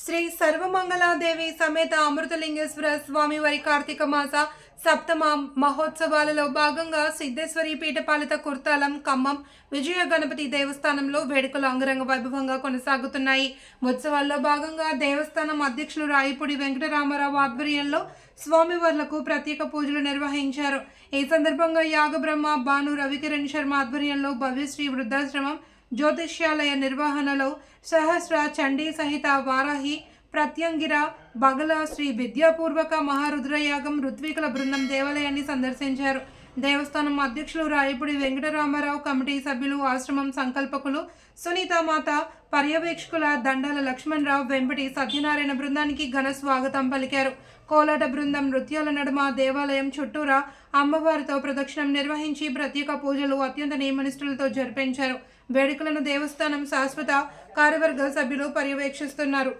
శ్రీ సర్వమంగళాదేవి సమేత అమృతలింగేశ్వర స్వామి వారి కార్తీక మాస సప్తమ మహోత్సవాలలో భాగంగా సిద్ధేశ్వరి పీఠపాలిత కుర్తాలం ఖమ్మం విజయ గణపతి దేవస్థానంలో వేడుకలు అంగరంగ వైభవంగా కొనసాగుతున్నాయి ఉత్సవాల్లో భాగంగా దేవస్థానం అధ్యక్షులు రాయిపూడి వెంకటరామారావు ఆధ్వర్యంలో స్వామివార్లకు ప్రత్యేక పూజలు నిర్వహించారు ఈ సందర్భంగా యాగబ్రహ్మ భాను రవికిరణ్ శర్మ ఆధ్వర్యంలో భవ్యశ్రీ వృద్ధాశ్రమం జ్యోతిష్యాలయ నిర్వహణలో సహస్ర చండీ సహిత వారాహి ప్రత్యంగిర బగల శ్రీ విద్యాపూర్వక మహారుద్రయాగం ఋత్వికుల బృందం దేవాలయాన్ని సందర్శించారు దేవస్థానం అధ్యక్షులు రాయపుడి వెంకటరామారావు కమిటీ సభ్యులు ఆశ్రమం సంకల్పకులు సునీతామాత పర్యవేక్షకుల దండాల లక్ష్మణరావు వెంబడి సత్యనారాయణ బృందానికి ఘన స్వాగతం పలికారు కోలాట బృందం నృత్యాల నడుమ దేవాలయం చుట్టూరా అమ్మవారితో ప్రదక్షిణం నిర్వహించి ప్రత్యేక పూజలు అత్యంత నియమనిష్ఠులతో జరిపించారు వేడుకలను దేవస్థానం శాశ్వత కార్యవర్గ సభ్యులు పర్యవేక్షిస్తున్నారు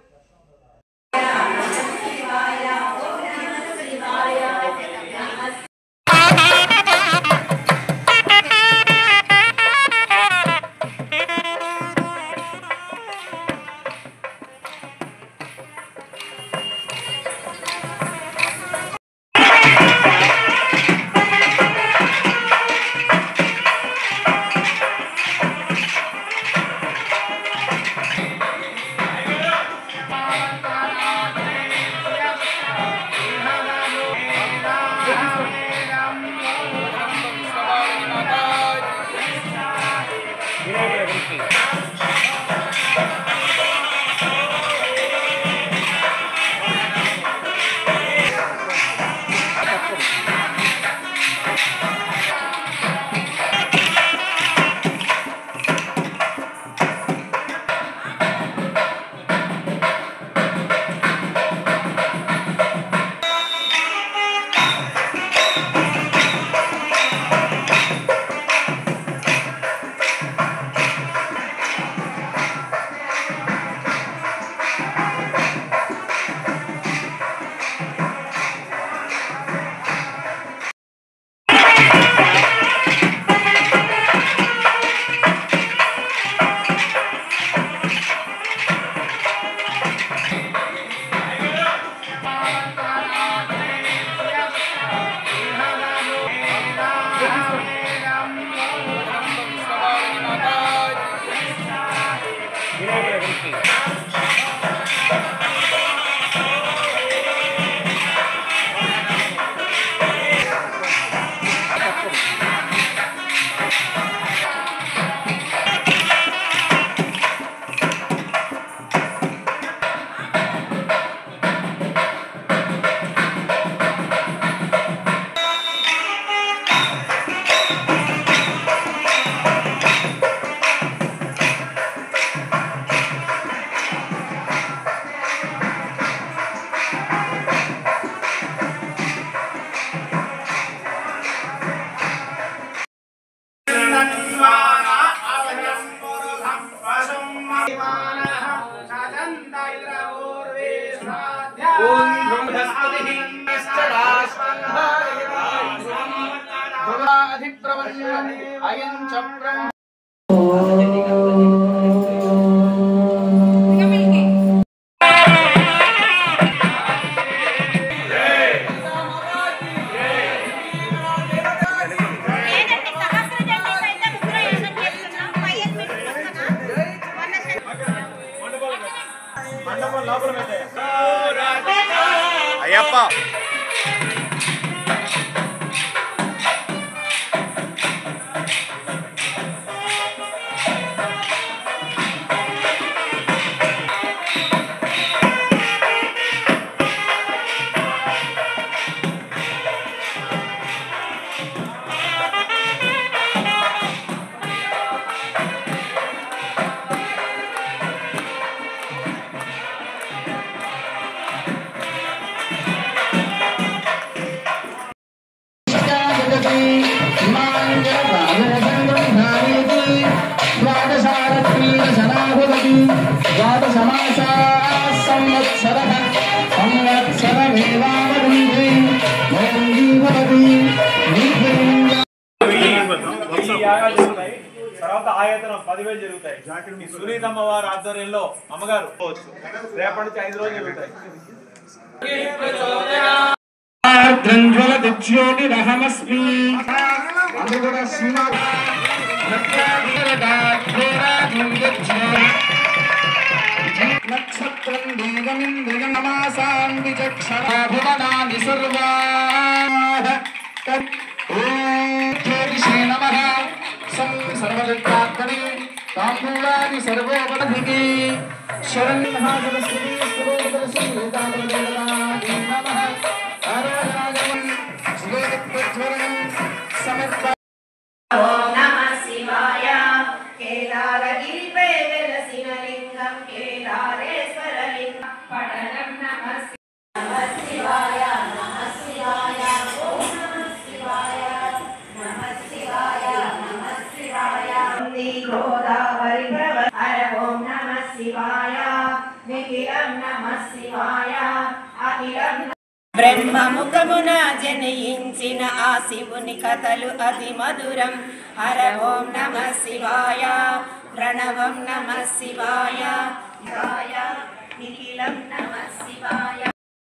అయం చ బ్రహ్మ లేదండి సహస్ర జంటి పైన ముద్రయోగం చేస్తున్నాం పైఎల్ పెట్టుకుంటున్నా అయ్యప్ప ఈ యాగాలు జరుగుతాయి తర్వాత ఆయతన పదివేలు జరుగుతాయి ఈ సునీత అమ్మవారి ఆధ్వర్యంలో అమ్మగారు పోవచ్చు రేపటి నుంచి ఐదు రోజులు జరుగుతాయి జ్యోతిరహమస్మి అందరూ కూడా సినిమా నక్షత్రం దీగమింద్రియం నమాసాం విచక్షణాభిమనాని సర్వాః ఓం జ్యోతిషే నమః సం సర్వజత్రాత్మనే తాంబూలాని సర్వోపలభికి శరణ్ మహాసరస్వతి స్తోత్రసంహితామృతదేవతాయే నమః ఆరాధనాగమం శ్రీరత్నజ్వరం సమర్ప ఓం నమః శివాయ కేదారగిరిపై వెలసిన లింగం కేదారేశ్వర లింగం పఠనం నమః శివాయ నమః శివాయ ఓం నమః శివాయ నమః శివాయ నమః శివాయ వందే గోదావరి ప్రవ హర ఓం నమః శివాయ నిఖిలం నమః శివాయ అఖిలం బ్రహ్మముఖమున జనయించిన ఆ శివుని కథలు అతి మధురం హర ఓం నమ శివాయ ప్రణవం నమ శివాయ శివాయ నిఖిలం నమ శివాయ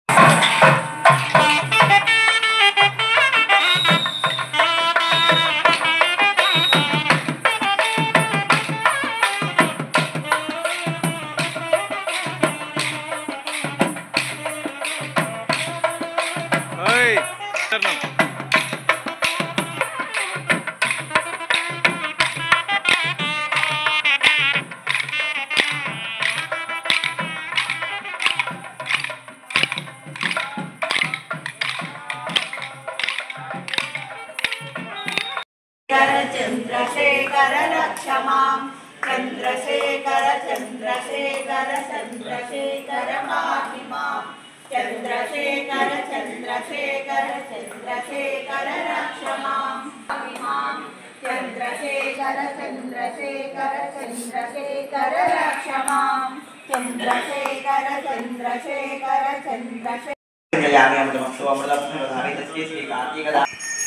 చంద్రశేఖర లక్షమాం చంద్రశేఖర చంద్రశేఖర చంద్రశేఖర మాహిమాం చంద్రశేఖర చంద్రశేఖర చంద్రశేఖర లక్షమాం మాహిమాం చంద్రశేఖర చంద్రశేఖర చంద్రశేఖర లక్షమాం చంద్రశేఖర చంద్రశేఖర చంద్రశేఖర यामि अमृतमस्तु अमृतमस्तु तस्यै श्रीकार्तिकदा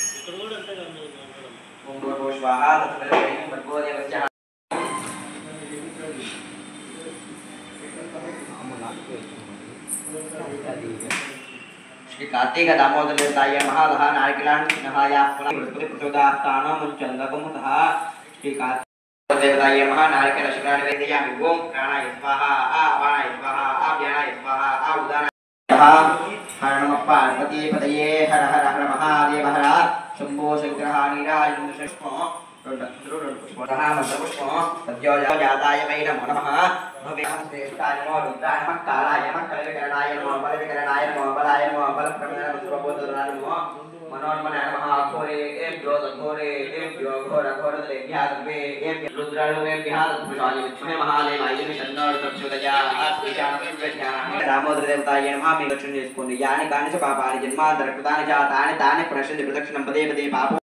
ॐ भूर्भुवः स्वाहा तत्सवितुर्वरेण्यं भर्गो देवस्य श्री कार्तिक दामोदर देवताय महादः नारकिलान् नहाया बृहस्पति प्रचोदास्तानो मुञ्चन्दकमुतः श्री कार्तिक देवताय महानारकिल शुक्राणि वेदयामि ओम प्राणाय स्वाहा आ वाणाय स्वाहा आ व्यानाय स्वाहा आ उदानाय हर नमः पार्वती पतये हर हर हर महादेव हर शंभो शंकर नीराज पुष्पो जाताय वै नमो नमः भव्याः श्रेष्ठाय नमो रुद्राय नमः कालाय नमः कलविकरणाय नमो बलविकरणाय नमो बलाय नमो बलप्रमेय नमः सर्वभूतधराय नमो मनोन्मनाय नमः घोरे एभ्यो घोरे एभ्यो घोर घोरदलेभ्यः सर्वेभ्यः रुद्राणुभ्यः तत्पुरुषाय विद्महे महादेवाय शन्नोर्तक्षुदया రామోదర దేవతాయ నమః మీ రక్షణ చేసుకోండి యాని కాని చ పాపాని జన్మాంతర కృతాని చ తాని తాని ప్రశ్న ప్రదక్షిణం పదే పదే పాప